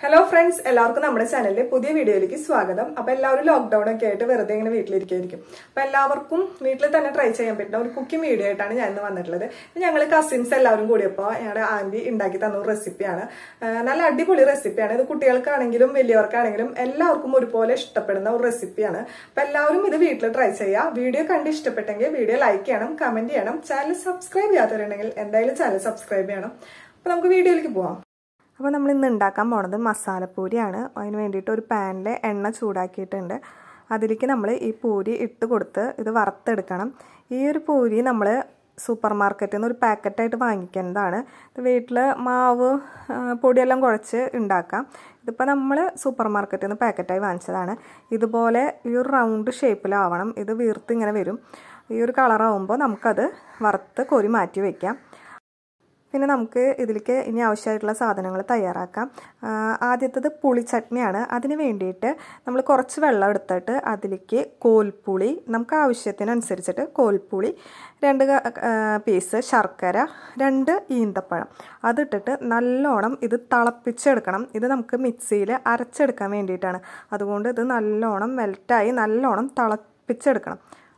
hello friends എല്ലാവർക്കും നമ്മുടെ ചാനലിലെ പുതിയ വീഡിയോയിലേക്ക് സ്വാഗതം അപ്പൊ എല്ലാവരും ലോക്ക്ഡൌൺ ഒക്കെ ആയിട്ട് വെറുതെ ഇങ്ങനെ വീട്ടിലിരിക്കുകയായിരിക്കും അപ്പൊ എല്ലാവർക്കും വീട്ടിൽ തന്നെ ട്രൈ ചെയ്യാൻ പറ്റുന്ന ഒരു കുക്കിംഗ് വീഡിയോ ആയിട്ടാണ് ഞാൻ ഇന്ന് വന്നിട്ടുള്ളത് ഞങ്ങൾ കസിൻസ് എല്ലാവരും കൂടിയപ്പോൾ ഞങ്ങളുടെ ആന്റി ഉണ്ടാക്കി തന്ന ഒരു റെസിപ്പിയാണ് നല്ല അടിപൊളി റെസിപ്പിയാണ് ഇത് കുട്ടികൾക്കാണെങ്കിലും വലിയവർക്കാണെങ്കിലും എല്ലാവർക്കും ഒരുപോലെ ഇഷ്ടപ്പെടുന്ന ഒരു റെസിപ്പിയാണ് അപ്പൊ എല്ലാവരും ഇത് വീട്ടിൽ ട്രൈ ചെയ്യുക വീഡിയോ കണ്ട് ഇഷ്ടപ്പെട്ടെങ്കിൽ വീഡിയോ ലൈക്ക് ചെയ്യണം കമന്റ് ചെയ്യണം ചാനൽ സബ്സ്ക്രൈബ് ചെയ്യാത്തവരുണ്ടെങ്കിൽ എന്തായാലും ചാനൽ സബ്സ്ക്രൈബ് ചെയ്യണം അപ്പൊ നമുക്ക് വീഡിയോയിലേക്ക് പോവാം അപ്പോൾ നമ്മൾ ഇന്ന് ഉണ്ടാക്കാൻ പോണത് മസാലപ്പൂരിയാണ് അതിന് വേണ്ടിയിട്ട് ഒരു പാനിൽ എണ്ണ ചൂടാക്കിയിട്ടുണ്ട് അതിലേക്ക് നമ്മൾ ഈ പൂരി ഇട്ട് കൊടുത്ത് ഇത് വറുത്തെടുക്കണം ഈ ഒരു പൂരി നമ്മൾ സൂപ്പർ മാർക്കറ്റിൽ നിന്ന് ഒരു പാക്കറ്റായിട്ട് വാങ്ങിക്കുന്നതാണ് ഇത് വീട്ടിൽ മാവ് പൊടിയെല്ലാം കുഴച്ച് ഉണ്ടാക്കാം ഇതിപ്പോൾ നമ്മൾ സൂപ്പർ മാർക്കറ്റിൽ നിന്ന് പാക്കറ്റായി വാങ്ങിച്ചതാണ് ഇതുപോലെ ഈ ഒരു റൗണ്ട് ഷേപ്പിലാവണം ഇത് വീർത്ത് ഇങ്ങനെ വരും ഈ ഒരു കളറാവുമ്പോൾ നമുക്കത് വറുത്ത് കോരി മാറ്റി വയ്ക്കാം പിന്നെ നമുക്ക് ഇതിലേക്ക് ഇനി ആവശ്യമായിട്ടുള്ള സാധനങ്ങൾ തയ്യാറാക്കാം ആദ്യത്തത് പുളി ചട്നിയാണ് അതിന് വേണ്ടിയിട്ട് നമ്മൾ കുറച്ച് വെള്ളം എടുത്തിട്ട് അതിലേക്ക് കോൽപ്പുളി നമുക്ക് ആവശ്യത്തിനനുസരിച്ചിട്ട് കോൽപ്പുളി രണ്ട് പീസ് ശർക്കര രണ്ട് ഈന്തപ്പഴം അതിട്ടിട്ട് നല്ലോണം ഇത് തിളപ്പിച്ചെടുക്കണം ഇത് നമുക്ക് മിക്സിയിൽ അരച്ചെടുക്കാൻ വേണ്ടിയിട്ടാണ് അതുകൊണ്ട് ഇത് നല്ലോണം മെൽറ്റായി നല്ലോണം തിളപ്പിച്ചെടുക്കണം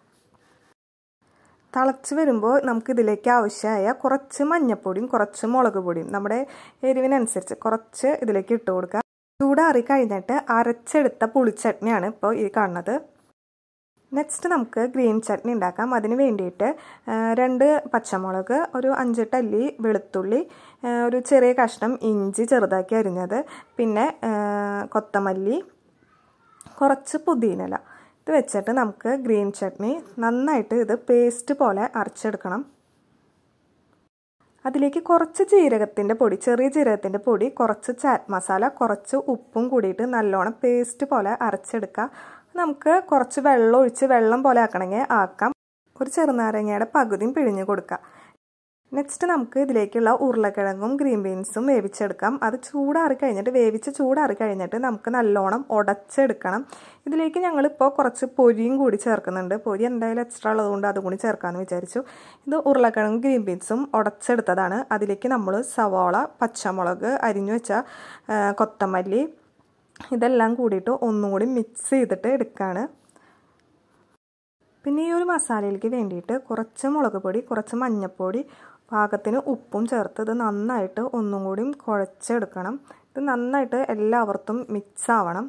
തിളച്ച് വരുമ്പോൾ നമുക്ക് ഇതിലേക്ക് ആവശ്യമായ കുറച്ച് മഞ്ഞൾപ്പൊടിയും കുറച്ച് മുളക് പൊടിയും നമ്മുടെ എരിവിനനുസരിച്ച് കുറച്ച് ഇതിലേക്ക് ഇട്ട് കൊടുക്കുക ചൂടാറി കഴിഞ്ഞിട്ട് അരച്ചെടുത്ത പുളിച്ചട്നിയാണ് ഇപ്പോൾ ഈ കാണുന്നത് നെക്സ്റ്റ് നമുക്ക് ഗ്രീൻ ചട്നി ഉണ്ടാക്കാം അതിന് വേണ്ടിയിട്ട് രണ്ട് പച്ചമുളക് ഒരു അഞ്ചെട്ട് അല്ലി വെളുത്തുള്ളി ഒരു ചെറിയ കഷ്ണം ഇഞ്ചി ചെറുതാക്കി അരിഞ്ഞത് പിന്നെ കൊത്തമല്ലി കുറച്ച് പുതിനല ഇത് വെച്ചിട്ട് നമുക്ക് ഗ്രീൻ ചട്നി നന്നായിട്ട് ഇത് പേസ്റ്റ് പോലെ അരച്ചെടുക്കണം അതിലേക്ക് കുറച്ച് ജീരകത്തിൻ്റെ പൊടി ചെറിയ ജീരകത്തിൻ്റെ പൊടി കുറച്ച് ചാറ്റ് മസാല കുറച്ച് ഉപ്പും കൂടിയിട്ട് നല്ലോണം പേസ്റ്റ് പോലെ അരച്ചെടുക്കുക നമുക്ക് കുറച്ച് വെള്ളം ഒഴിച്ച് വെള്ളം പോലെ ആക്കണമെങ്കിൽ ആക്കാം ഒരു ചെറുനാരങ്ങയുടെ പകുതിയും പിഴിഞ്ഞ് കൊടുക്കുക നെക്സ്റ്റ് നമുക്ക് ഇതിലേക്കുള്ള ഉരുളക്കിഴങ്ങും ഗ്രീൻ ബീൻസും വേവിച്ചെടുക്കാം അത് ചൂടാറി കഴിഞ്ഞിട്ട് വേവിച്ച് ചൂടാറി കഴിഞ്ഞിട്ട് നമുക്ക് നല്ലോണം ഉടച്ചെടുക്കണം ഇതിലേക്ക് ഞങ്ങളിപ്പോൾ കുറച്ച് പൊരിയും കൂടി ചേർക്കുന്നുണ്ട് പൊരി എന്തായാലും എക്സ്ട്രാ ഉള്ളതുകൊണ്ട് അതും കൂടി ചേർക്കാമെന്ന് വിചാരിച്ചു ഇത് ഉരുളക്കിഴങ്ങും ഗ്രീൻ ബീൻസും ഉടച്ചെടുത്തതാണ് അതിലേക്ക് നമ്മൾ സവാള പച്ചമുളക് അരിഞ്ഞു വെച്ച കൊത്തമല്ലി ഇതെല്ലാം കൂടിയിട്ട് ഒന്നും കൂടി മിക്സ് ചെയ്തിട്ട് എടുക്കുകയാണ് പിന്നെ ഈ ഒരു മസാലയിലേക്ക് വേണ്ടിയിട്ട് കുറച്ച് മുളക് പൊടി കുറച്ച് മഞ്ഞൾപ്പൊടി പാകത്തിന് ഉപ്പും ചേർത്ത് ഇത് നന്നായിട്ട് ഒന്നും കൂടി കുഴച്ചെടുക്കണം ഇത് നന്നായിട്ട് എല്ലാവർക്കും മിക്സ് ആവണം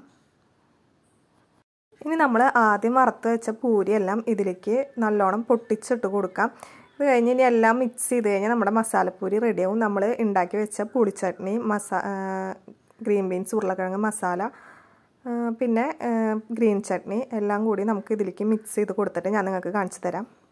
ഇനി നമ്മൾ ആദ്യം വറുത്ത് വെച്ച പൂരിയെല്ലാം ഇതിലേക്ക് നല്ലോണം പൊട്ടിച്ചിട്ട് കൊടുക്കാം ഇത് കഴിഞ്ഞ് ഇനി എല്ലാം മിക്സ് ചെയ്ത് കഴിഞ്ഞാൽ നമ്മുടെ മസാലപ്പൂരി റെഡിയാവും നമ്മൾ ഉണ്ടാക്കി വെച്ച പുളിച്ചട്നി മസാ ഗ്രീൻ ബീൻസ് ഉരുളക്കിഴങ്ങ് മസാല പിന്നെ ഗ്രീൻ ചട്നി എല്ലാം കൂടി നമുക്ക് ഇതിലേക്ക് മിക്സ് ചെയ്ത് കൊടുത്തിട്ട് ഞാൻ നിങ്ങൾക്ക് കാണിച്ചു തരാം